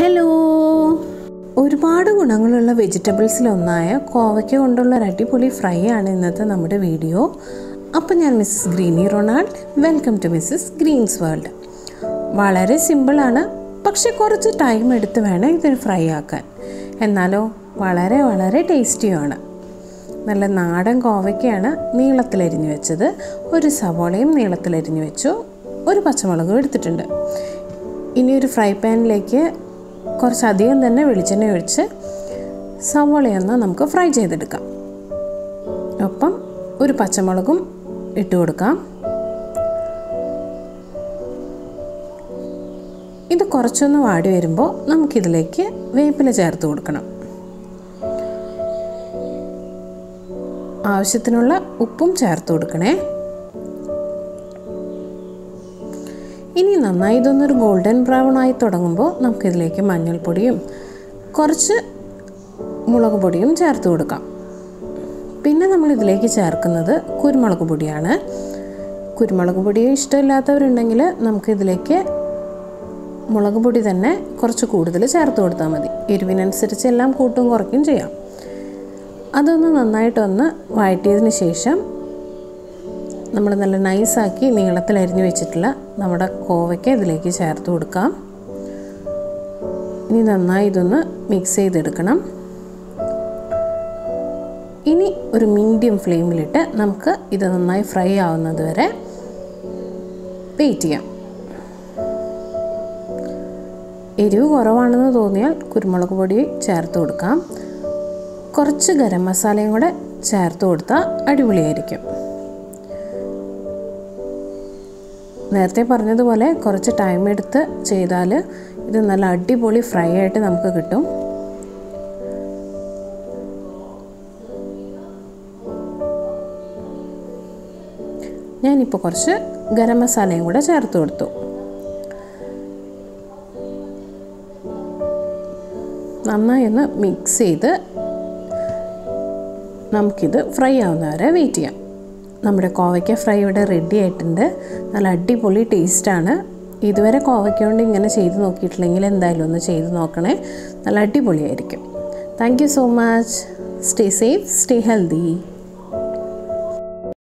hello ഒരുപാട് ഗുണങ്ങളുള്ള വെജിറ്റബിൾസിലൊന്നായ കോവയ്ക്ക കൊണ്ടുള്ള ഒരു അടിപൊളി ഫ്രൈ ആണ് ഇന്നത്തെ നമ്മുടെ വീഡിയോ അപ്പം ഞാൻ Mrs Greeny Ronald welcome to Mrs Green's world വളരെ സിമ്പിളാണ് പക്ഷെ കുറച്ച് ടൈം എടുത്ത് വേണം ഇതിന് ഫ്രൈ ആക്കാൻ എന്നാലോ വളരെ വളരെ ടേസ്റ്റിയുമാണ് നല്ല നാടൻ കോവയ്ക്കാണ് നീളത്തിലരിഞ്ഞു വെച്ചത് ഒരു സവോളയും നീളത്തിലരിഞ്ഞു വെച്ചു ഒരു പച്ചമുളകും എടുത്തിട്ടുണ്ട് ഇനി ഒരു ഫ്രൈ പാനിലേക്ക് കുറച്ചധികം തന്നെ വെളിച്ചെണ്ണ ഒഴിച്ച് സവോളയൊന്ന് നമുക്ക് ഫ്രൈ ചെയ്തെടുക്കാം ഒപ്പം ഒരു പച്ചമുളകും ഇട്ട് കൊടുക്കാം ഇത് കുറച്ചൊന്ന് വാടി വരുമ്പോൾ നമുക്കിതിലേക്ക് വേപ്പില ചേർത്ത് കൊടുക്കണം ആവശ്യത്തിനുള്ള ഉപ്പും ചേർത്ത് കൊടുക്കണേ ഇനി നന്നായി ഇതൊന്നൊരു ഗോൾഡൻ ബ്രൗൺ ആയി തുടങ്ങുമ്പോൾ നമുക്കിതിലേക്ക് മഞ്ഞൾപ്പൊടിയും കുറച്ച് മുളക് പൊടിയും ചേർത്ത് കൊടുക്കാം പിന്നെ നമ്മൾ ഇതിലേക്ക് ചേർക്കുന്നത് കുരുമുളക് പൊടിയാണ് കുരുമുളക് പൊടി ഇഷ്ടമില്ലാത്തവരുണ്ടെങ്കിൽ നമുക്കിതിലേക്ക് മുളക് പൊടി തന്നെ കുറച്ച് കൂടുതൽ ചേർത്ത് കൊടുത്താൽ മതി എരിവിനനുസരിച്ച് എല്ലാം കൂട്ടും കുറയ്ക്കും ചെയ്യാം അതൊന്ന് നന്നായിട്ടൊന്ന് വഴറ്റിയതിന് ശേഷം നമ്മൾ നല്ല നൈസാക്കി നീളത്തിൽ അരിഞ്ഞു വെച്ചിട്ടുള്ള നമ്മുടെ കോവയ്ക്ക ഇതിലേക്ക് ചേർത്ത് കൊടുക്കാം ഇനി നന്നായി ഇതൊന്ന് മിക്സ് ചെയ്തെടുക്കണം ഇനി ഒരു മീഡിയം ഫ്ലെയിമിലിട്ട് നമുക്ക് ഇത് നന്നായി ഫ്രൈ ആവുന്നത് വരെ വെയിറ്റ് ചെയ്യാം എരിവ് കുറവാണെന്ന് തോന്നിയാൽ കുരുമുളക് പൊടി ചേർത്ത് കൊടുക്കാം കുറച്ച് ഗരം മസാലയും കൂടെ ചേർത്ത് കൊടുത്താൽ അടിപൊളിയായിരിക്കും നേരത്തെ പറഞ്ഞതുപോലെ കുറച്ച് ടൈം എടുത്ത് ചെയ്താൽ ഇത് നല്ല അടിപൊളി ഫ്രൈ ആയിട്ട് നമുക്ക് കിട്ടും ഞാനിപ്പോൾ കുറച്ച് ഗരം മസാലയും കൂടെ ചേർത്ത് കൊടുത്തു നന്നായി ഒന്ന് മിക്സ് ചെയ്ത് നമുക്കിത് ഫ്രൈ ആവുന്നവരെ വെയിറ്റ് ചെയ്യാം നമ്മുടെ കോവയ്ക്ക ഫ്രൈ ഇവിടെ റെഡി ആയിട്ടുണ്ട് നല്ല അടിപൊളി ടേസ്റ്റാണ് ഇതുവരെ കോവയ്ക്ക കൊണ്ട് ഇങ്ങനെ ചെയ്ത് നോക്കിയിട്ടില്ലെങ്കിൽ എന്തായാലും ഒന്ന് ചെയ്ത് നോക്കണേ നല്ല അടിപൊളിയായിരിക്കും thank you so much stay safe stay healthy